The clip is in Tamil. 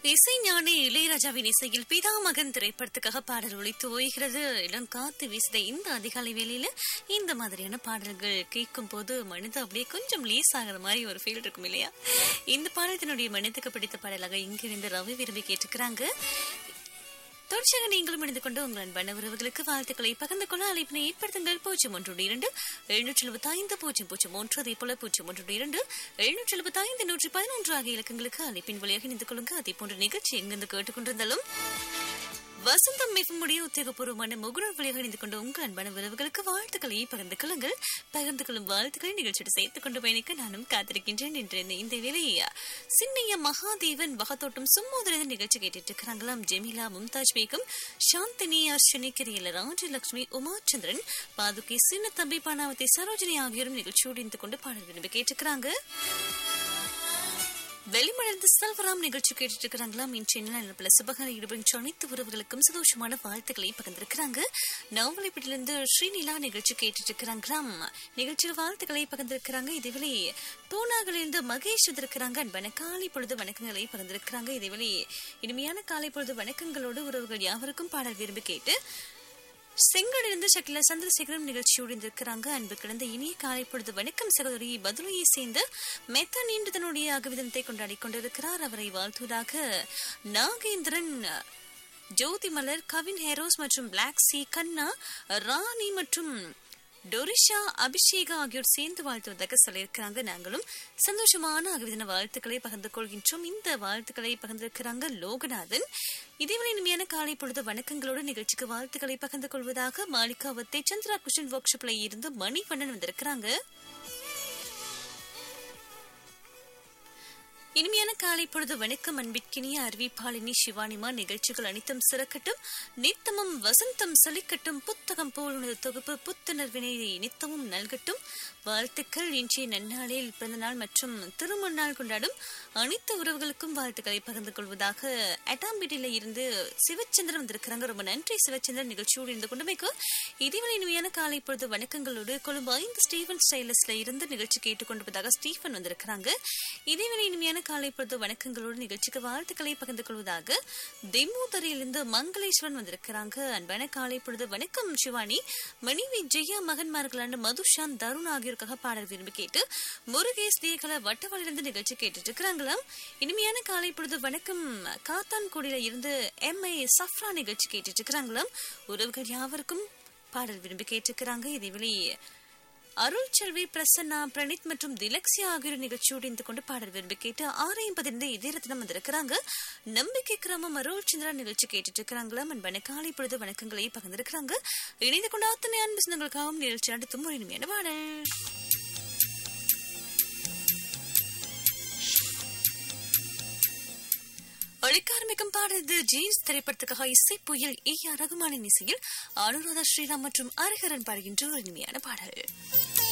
இசை ஞானி இளையராஜாவின் இசையில் பிதா மகன் திரைப்படத்துக்காக பாடல் ஒழித்து ஓய்கிறது இளம் காத்து வீசுத இந்த அதிகாலை வேளையில இந்த மாதிரியான பாடல்கள் கேட்கும் போது மனித அப்படியே கொஞ்சம் லீஸ் ஆகிற மாதிரி ஒரு ஃபீல் இருக்கும் இல்லையா இந்த பாடல் தன்னுடைய மனிதக்கு பிடித்த பாடலாக இங்கிருந்து ரவி விரும்பி கேட்டுக்கிறாங்க தொடர்ச்சியாக நீங்களும் இணைந்து கொண்டு உங்கள் அன்பான உறவுகளுக்கு வாழ்த்துக்களை பகிர்ந்து கொள்ள அழைப்பினை ஏற்படுத்துங்கள் பூஜ்ஜியம் ஒன்று இரண்டு எழுநூற்றி எழுபத்தி ஐந்து பூஜ்ஜியம் பூஜ்ஜியம் ஒன்று அதே போல பூஜ்ஜியம் ஒன்று இரண்டு எழுநூற்றி எழுபத்தி ஐந்து நூற்றி பதினொன்று ஆகிய இலக்கங்களுக்கு அழைப்பின் வழியாக இணைந்து கொள்ளுங்க அதே போன்ற நிகழ்ச்சி எங்கிருந்து கேட்டுக்கொண்டிருந்தாலும் வசந்தம் மிகமுடைய உத்தியோகபூர்வமான முகுடர் வழியாக இணைந்து கொண்டு உங்கள் அன்பான உறவுகளுக்கு வாழ்த்துக்களை பகிர்ந்து கொள்ளுங்கள் பகிர்ந்து கொள்ளும் வாழ்த்துக்களை நிகழ்ச்சியோடு சேர்த்துக் கொண்டு பயணிக்க நானும் காத்திருக்கின்றேன் என்று இந்த வேலையை சின்னைய மகாதேவன் வகத்தோட்டம் சும்மோதரன் நிகழ்ச்சி கேட்டுட்டு இருக்கிறாங்களாம் ஜெமிலா மும்தாஜ் பேகம் சாந்தினி அர்ஷனி கிரியல ராஜலட்சுமி உமாச்சந்திரன் பாதுகை சின்ன தம்பி பானாவதி சரோஜினி ஆகியோரும் நிகழ்ச்சியோடு இணைந்து கொண்டு பாடல் விரும்பி கேட்டுக்கிறாங்க வெளிமலர்ந்து செல்வராம் நிகழ்ச்சி கேட்டுட்டு இருக்கிறாங்களாம் இன்றைய நிலப்பல சுபகர ஈடுபடும் அனைத்து உறவுகளுக்கும் சந்தோஷமான வாழ்த்துக்களை பகிர்ந்திருக்கிறாங்க நவமலைப்பட்டிலிருந்து ஸ்ரீநிலா நிகழ்ச்சி கேட்டுட்டு இருக்கிறாங்களாம் நிகழ்ச்சியில் வாழ்த்துக்களை பகிர்ந்திருக்கிறாங்க இதுவரை பூனாகளிலிருந்து மகேஷ் இருக்கிறாங்க அன்பான காலை பொழுது வணக்கங்களை பகிர்ந்திருக்கிறாங்க இதுவரை இனிமையான காலை பொழுது வணக்கங்களோடு உறவுகள் யாவருக்கும் பாடல் விரும்பி கேட்டு செங்கலிருந்து சக்கில சந்திரசேகரம் நிகழ்ச்சியோடு இருந்திருக்கிறாங்க அன்பு கிடந்த இனிய காலை பொழுது வணக்கம் சகோதரி பதுரையை சேர்ந்து மெத்தா நீண்டு தன்னுடைய அகவிதத்தை கொண்டாடி கொண்டிருக்கிறார் அவரை வாழ்த்துவதாக நாகேந்திரன் ஜோதி மலர் கவின் ஹெரோஸ் மற்றும் பிளாக் சி கண்ணா ராணி மற்றும் டொரிஷா அபிஷேகா ஆகியோர் சேர்ந்து வாழ்த்துவதாக சொல்லியிருக்கிறாங்க நாங்களும் சந்தோஷமான அகவிதன வாழ்த்துக்களை பகிர்ந்து கொள்கின்றோம் இந்த வாழ்த்துக்களை பகிர்ந்திருக்கிறாங்க லோகநாதன் இதேவேளை இனிமையான காலை பொழுது வணக்கங்களோடு நிகழ்ச்சிக்கு வாழ்த்துக்களை பகிர்ந்து கொள்வதாக மாளிகாவத்தை சந்திரா குஷன் ஒர்க் ஷாப்ல இருந்து மணிவண்ணன் வந்திருக்கிறாங்க இனிமையான காலை பொழுது வணக்கம் அன்பிற்கினிய அறிவிப்பாளினி சிவானிமா நிகழ்ச்சிகள் அனைத்தும் சிறக்கட்டும் நித்தமும் வசந்தம் சலிக்கட்டும் புத்தகம் போல் உனது தொகுப்பு புத்துணர்வினை நித்தமும் நல்கட்டும் வாழ்த்துக்கள் இன்றைய நன்னாளில் பிறந்தநாள் மற்றும் திருமணநாள் கொண்டாடும் அனைத்து உறவுகளுக்கும் வாழ்த்துக்களை பகிர்ந்து கொள்வதாக அட்டாம்பிடில இருந்து சிவச்சந்திரன் வந்திருக்கிறாங்க ரொம்ப நன்றி சிவச்சந்திரன் நிகழ்ச்சியோடு இருந்து கொண்டுமைக்கு இதுவரை இனிமையான காலை பொழுது வணக்கங்களோடு கொழும்பு ஐந்து ஸ்டீவன் ஸ்டைலஸ்ல இருந்து நிகழ்ச்சி கேட்டுக்கொண்டிருப்பதாக ஸ்டீஃபன் வந்திருக்கிறாங்க இதேவரை இனிமையான காலை பொழுது வணக்கங்களோடு நிகழ்ச்சிக்கு வாழ்த்துக்களை பகிர்ந்து கொள்வதாக தெம்மூதரையிலிருந்து மங்களேஸ்வரன் வந்திருக்கிறாங்க அன்பான காலை பொழுது வணக்கம் சிவானி மணிவி ஜெயா மகன்மார்களான மதுஷான் தருண் ஆகியோருக்காக பாடல் விரும்பி கேட்டு முருகேஷ் தேகல வட்டவாளிலிருந்து நிகழ்ச்சி கேட்டுட்டு இருக்கிறாங்களாம் இனிமையான காலை பொழுது வணக்கம் காத்தான்குடியில இருந்து எம் ஐ சஃப்ரா நிகழ்ச்சி கேட்டுட்டு இருக்கிறாங்களாம் உறவுகள் யாவருக்கும் பாடல் விரும்பி கேட்டுக்கிறாங்க இதே வெளியே அருள் செல்வி பிரசன்னா பிரணீத் மற்றும் திலக்ஸியா ஆகியோர் நிகழ்ச்சியோடு இருந்து கொண்டு பாடல் விரும்பி கேட்டு ஆரையும் பதினைந்து இதே ரத்னம் வந்திருக்கிறாங்க நம்பிக்கை கிராமம் அருள் சந்திரா நிகழ்ச்சி கேட்டுட்டு இருக்கிறாங்களா அன்பான காலை பொழுது வணக்கங்களை பகிர்ந்திருக்கிறாங்க இணைந்து கொண்ட அத்தனை அன்பு சொந்தங்களுக்காகவும் நிகழ்ச்சி அடுத்து முறை இனிமையான பாடல் ஒளிக்காரமிக்கும் பாடது ஜீன்ஸ் திரைப்படத்துக்காக இசை புயல் ஏ ஆர் ரகுமானின் இசையில் அனுராதா ஸ்ரீராம் மற்றும் அரிஹரன் பாடுகின்ற ஒரு இனிமையான பாடல்